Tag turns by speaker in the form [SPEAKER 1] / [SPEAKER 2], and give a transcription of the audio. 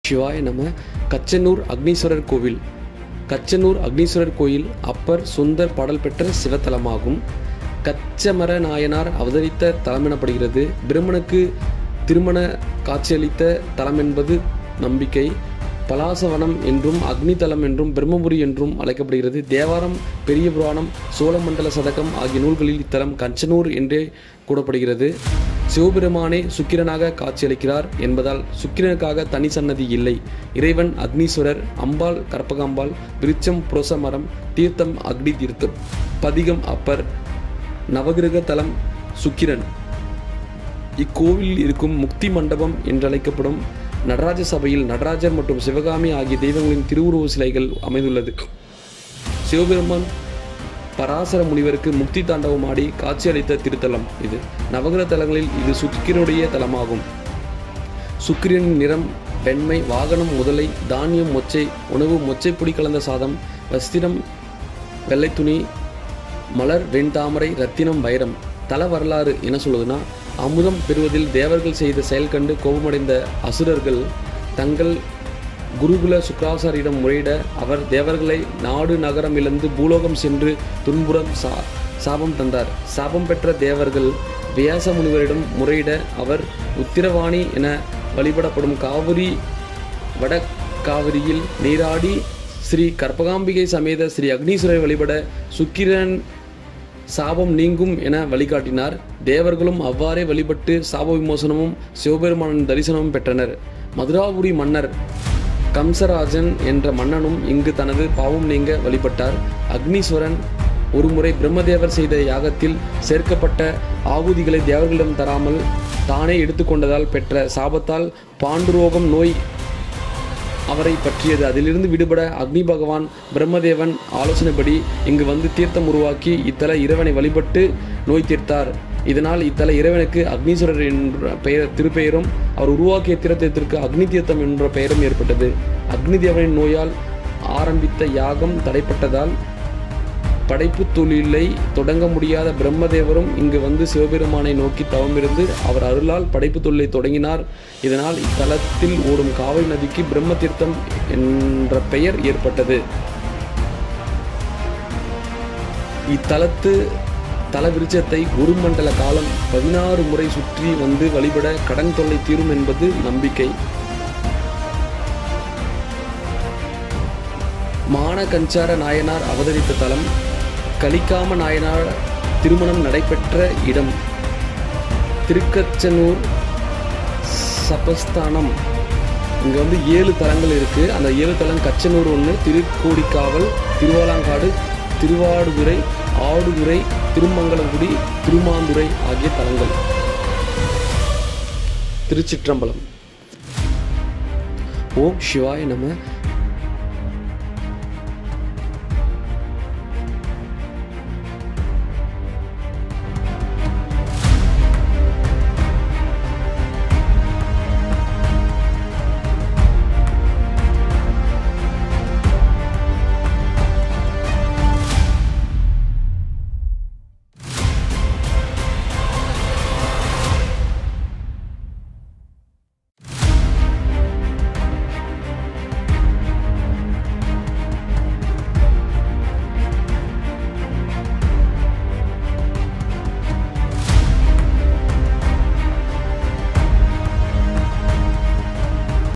[SPEAKER 1] சிவாய நம கச்சனூர் அக்னீஸ்வரர் கோவில் கச்சனூர் அக்னீஸ்வரர் கோயில் அப்பர் சுந்தர் பாடல் பெற்ற சிவத்தலமாகும் கச்சமர நாயனார் அவதரித்த தலம் எனப்படுகிறது பிரம்மனுக்கு திருமண காட்சியளித்த தலம் என்பது நம்பிக்கை பலாசவனம் என்றும் அக்னிதலம் என்றும் பிரம்மபுரி என்றும் அழைக்கப்படுகிறது தேவாரம் பெரிய புராணம் சோழமண்டல சதகம் ஆகிய நூல்களில் இத்தலம் கஞ்சனூர் என்றே கூறப்படுகிறது சிவபெருமானே சுக்கிரனாக காட்சியளிக்கிறார் என்பதால் சுக்கிரனுக்காக தனி சன்னதி இல்லை இறைவன் அக்னீஸ்வரர் அம்பாள் கற்பகாம்பாள் விருச்சம் புரோச மரம் தீர்த்தம் அக்னி தீர்த்தம் பதிகம் அப்பர் நவகிரக தலம் சுக்கிரன் இக்கோவிலில் இருக்கும் முக்தி மண்டபம் என்றழைக்கப்படும் நடராஜ சபையில் நடராஜர் மற்றும் சிவகாமி ஆகிய தெய்வங்களின் திருவுருவ சிலைகள் அமைந்துள்ளது சிவபெருமான் பராசர முனிவருக்கு முக்தி தாண்டவம் ஆடி காட்சியளித்த திருத்தலம் இது நவகிரக தலங்களில் இது சுக்கிரனுடைய தலமாகும் சுக்கிரனின் நிறம் வெண்மை வாகனம் முதலை தானியம் மொச்சை உணவு மொச்சைப்பொடி கலந்த சாதம் வஸ்திரம் வெள்ளை துணி மலர் வெண்தாமரை ரத்தினம் வைரம் தல வரலாறு என்ன சொல்லுதுன்னா அமுதம் பெறுவதில் தேவர்கள் செய்த செயல் கண்டு கோபமடைந்த அசுரர்கள் தங்கள் குருகுல சுக்ராசாரியிடம் முறையிட அவர் தேவர்களை நாடு நகரம் இழந்து பூலோகம் சென்று துன்புறம் சா சாபம் தந்தார் சாபம் பெற்ற தேவர்கள் வியாச முனிவரிடம் முறையிட அவர் உத்திரவாணி என வழிபடப்படும் காவிரி வட காவிரியில் நீராடி ஸ்ரீ கற்பகாம்பிகை சமேத ஸ்ரீ அக்னீஸ்வரரை வழிபட சுக்கிரன் சாபம் நீங்கும் என வழிகாட்டினார் தேவர்களும் அவ்வாறே வழிபட்டு சாப விமோசனமும் சிவபெருமானின் தரிசனமும் பெற்றனர் மதுராபுரி மன்னர் கம்சராஜன் என்ற மன்னனும் இங்கு தனது பாவம் நீங்க வழிபட்டார் அக்னீஸ்வரன் ஒருமுறை பிரம்மதேவர் செய்த யாகத்தில் சேர்க்கப்பட்ட ஆகுதிகளை தேவர்களிடம் தராமல் தானே எடுத்துக்கொண்டதால் பெற்ற சாபத்தால் பாண்டுரோகம் நோய் அவரை பற்றியது அதிலிருந்து விடுபட அக்னி பகவான் பிரம்மதேவன் ஆலோசனைப்படி இங்கு வந்து தீர்த்தம் உருவாக்கி இத்தல இறைவனை வழிபட்டு நோய் தீர்த்தார் இதனால் இத்தல இறைவனுக்கு அக்னீஸ்வரர் என்ற பெயர் திருப்பெயரும் அவர் உருவாக்கிய தீர்த்தத்திற்கு அக்னி தீர்த்தம் என்ற பெயரும் ஏற்பட்டது அக்னி தேவனின் நோயால் ஆரம்பித்த யாகம் தடைப்பட்டதால் படைப்பு தொழிலை தொடங்க முடியாத பிரம்மதேவரும் இங்கு வந்து சிவபெருமானை நோக்கி தவமிருந்து அவர் அருளால் படைப்பு தொழிலை தொடங்கினார் இதனால் இத்தலத்தில் ஓடும் காவிரி நதிக்கு பிரம்ம தீர்த்தம் என்ற பெயர் ஏற்பட்டது இத்தலத்து தல விருட்சத்தை ஒரு மண்டல காலம் பதினாறு முறை சுற்றி வந்து வழிபட கடன் தொல்லை தீரும் என்பது நம்பிக்கை மானகஞ்சார நாயனார் அவதரித்த தலம் கலிக்காம நாயனார் திருமணம் நடைபெற்ற இடம் திருக்கச்சனூர் சபஸ்தானம் இங்கே வந்து ஏழு தலங்கள் இருக்குது அந்த ஏழு தலம் கச்சனூர் ஒன்று திருக்கோடிக்காவல் திருவாலாங்காடு திருவாடுதுறை ஆடுதுறை திருமங்கலங்குடி திருமாந்துறை ஆகிய தலங்கள் திருச்சிற்றம்பலம் ஓம் சிவாய நம